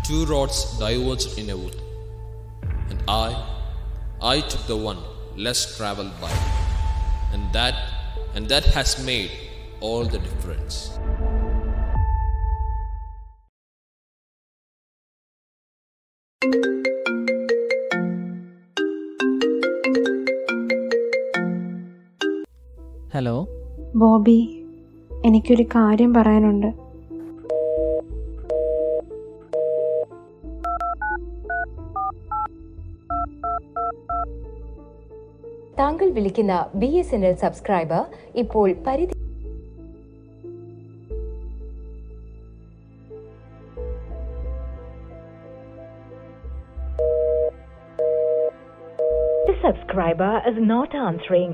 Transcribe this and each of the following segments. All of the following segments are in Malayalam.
two roads diverged in a wood, and I, I took the one less traveled by, and that, and that has made all the difference. Hello Bobby എനിക്കൊരു കാര്യം പറയാനുണ്ട് താങ്കൾ വിളിക്കുന്ന B S N L subscriber ഇപ്പോൾ പരിധി The subscriber is not answering.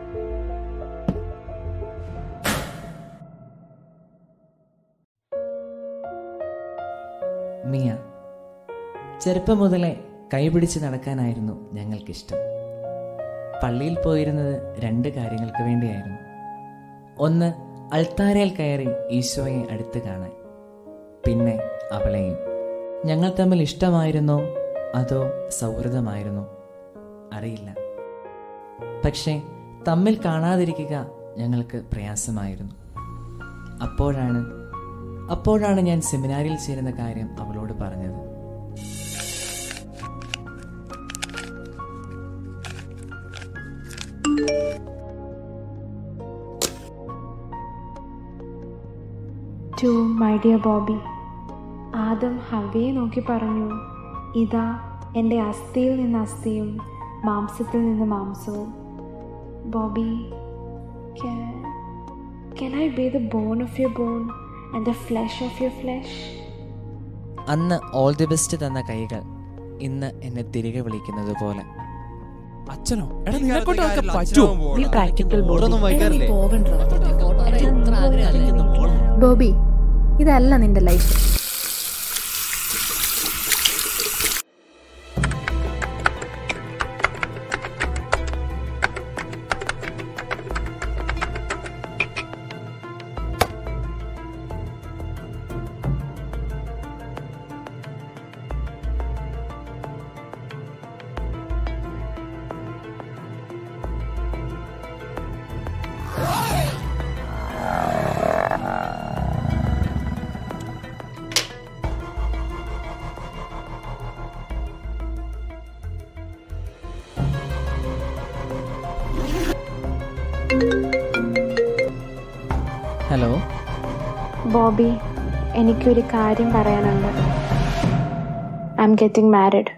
Miya ചെറുപ്പം മുതലേ കൈപിടിച്ച് നടക്കാനായിരുന്നു ഞങ്ങൾക്കിഷ്ടം പള്ളിയിൽ പോയിരുന്നത് രണ്ട് കാര്യങ്ങൾക്ക് വേണ്ടിയായിരുന്നു ഒന്ന് അൾത്താരയിൽ കയറി ഈശോയെ അടുത്ത് കാണാൻ പിന്നെ അവളെയും ഞങ്ങൾ തമ്മിൽ ഇഷ്ടമായിരുന്നോ അതോ സൗഹൃദമായിരുന്നോ അറിയില്ല പക്ഷേ തമ്മിൽ കാണാതിരിക്കുക ഞങ്ങൾക്ക് പ്രയാസമായിരുന്നു അപ്പോഴാണ് അപ്പോഴാണ് ഞാൻ സെമിനാരിൽ ചേരുന്ന കാര്യം അവളോട് പറഞ്ഞത് to my dear Bobby Adam ഹവയെ നോക്കി പറഞ്ഞു ഇതാ എൻ്റെ അസ്ഥിയിൽ നിന്ന് അസ്ഥിയും മാംസത്തിൽ നിന്ന് മാംസവും Bobby can I be the bone of your bone and the flesh of your flesh അന്ന് ഓൾ ദി ബെസ്റ്റ് തന്ന കൈകൾ ഇന്ന് എന്നെ തിരികെ വിളിക്കുന്നത് പോലെ അച്ഛനോ എടാ നിന്നെ കൊണ്ട് അതൊക്കെ പറ്റുമോ Be practical, Bobby. വായിക്കാറില്ലേ ബോബി ഇതല്ല നിന്റെ ലൈഫ് ഹലോ ബോബി എനിക്കൊരു കാര്യം പറയാനുണ്ട് ഐ എം ഗെറ്റിംഗ് മാരിഡ്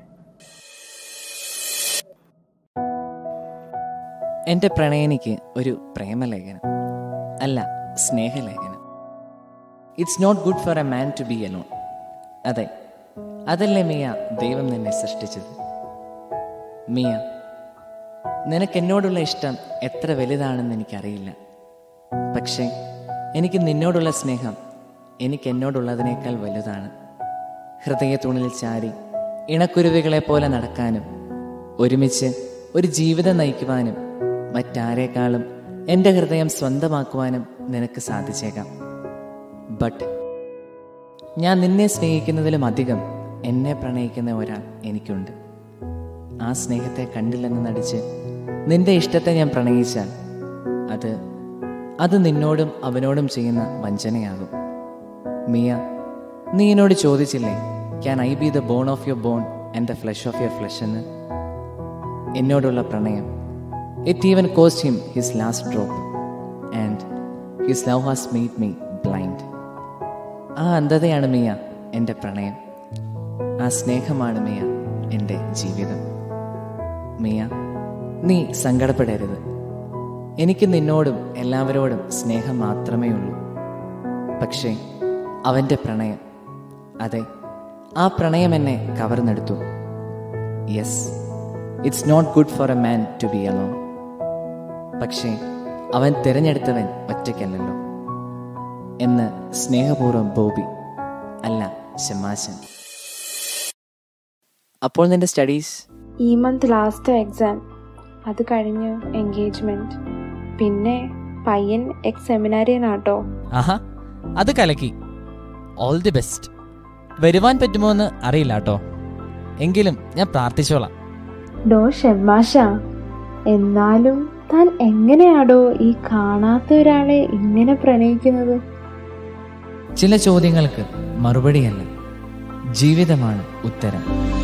എൻ്റെ പ്രണയനിക്ക് ഒരു പ്രേമലേഖനം അല്ല സ്നേഹലേഖനം it's not good for a man to be alone അതെ അതല്ലേ മിയ ദൈവം നിന്നെ സൃഷ്ടിച്ചത് മിയ നിനക്ക് എന്നോടുള്ള ഇഷ്ടം എത്ര വലുതാണെന്ന് എനിക്കറിയില്ല പക്ഷേ എനിക്ക് നിന്നോടുള്ള സ്നേഹം എനിക്ക് എന്നോടുള്ളതിനേക്കാൾ വലുതാണ് ഹൃദയത്തുണിൽ ചാരി ഇണക്കുരുവികളെ പോലെ നടക്കാനും ഒരുമിച്ച് ഒരു ജീവിതം നയിക്കുവാനും മറ്റാരേക്കാളും എൻ്റെ ഹൃദയം സ്വന്തമാക്കുവാനും നിനക്ക് സാധിച്ചേക്കാം ബട്ട് ഞാൻ നിന്നെ സ്നേഹിക്കുന്നതിലും അധികം എന്നെ പ്രണയിക്കുന്ന ഒരാൾ എനിക്കുണ്ട് ആ സ്നേഹത്തെ കണ്ടില്ലെന്ന് നടിച്ച് നിന്റെ ഇഷ്ടത്തെ ഞാൻ പ്രണയിച്ചാൽ അത് അത് നിന്നോടും അവനോടും ചെയ്യുന്ന വഞ്ചനയാകും മിയ നീ എന്നോട് ചോദിച്ചില്ലേ can I be the bone of your bone and the flesh of your flesh എന്ന് എന്നോടുള്ള പ്രണയം it even cost him his last drop and his love has made me blind ആ അന്ധതയാണ് മിയ എൻ്റെ പ്രണയം ആ സ്നേഹമാണ് മിയ എൻ്റെ ജീവിതം മിയ നീ സങ്കടപ്പെടരുത് എനിക്ക് നിന്നോടും എല്ലാവരോടും സ്നേഹം മാത്രമേ ഉള്ളൂ പക്ഷേ അവൻ്റെ പ്രണയം അതെ ആ പ്രണയം എന്നെ കവർന്നെടുത്തു yes it's not good for a man to be alone പക്ഷേ അവൻ തിരഞ്ഞെടുത്തവൻ ഒറ്റയ്ക്കല്ലല്ലോ എന്ന് സ്നേഹപൂർവ്വം ബോബി അല്ല ശമാശൻ അപ്പോൾ നിന്റെ സ്റ്റഡീസ് ഈ മന്ത് ലാസ്റ്റ് എക്സാം അത് കഴിഞ്ഞ് എൻഗേജ്മെന്റ് പിന്നെ പയ്യൻ എക്സ് സെമിനാരിയനാട്ടോ ആഹാ അത് കലക്കി ഓൾ ദി ബെസ്റ്റ് വരുവാൻ പറ്റുമോ എന്ന് അറിയില്ല കേട്ടോ എങ്കിലും ഞാൻ പ്രാർത്ഥിച്ചോളാം ഡോ ഷെമാഷ എന്നാലും താൻ എങ്ങനെയാടോ ഈ കാണാത്ത ഒരാളെ ഇങ്ങനെ പ്രണയിക്കുന്നത് ചില ചോദ്യങ്ങൾക്ക് മറുപടിയല്ല ജീവിതമാണ് ഉത്തരം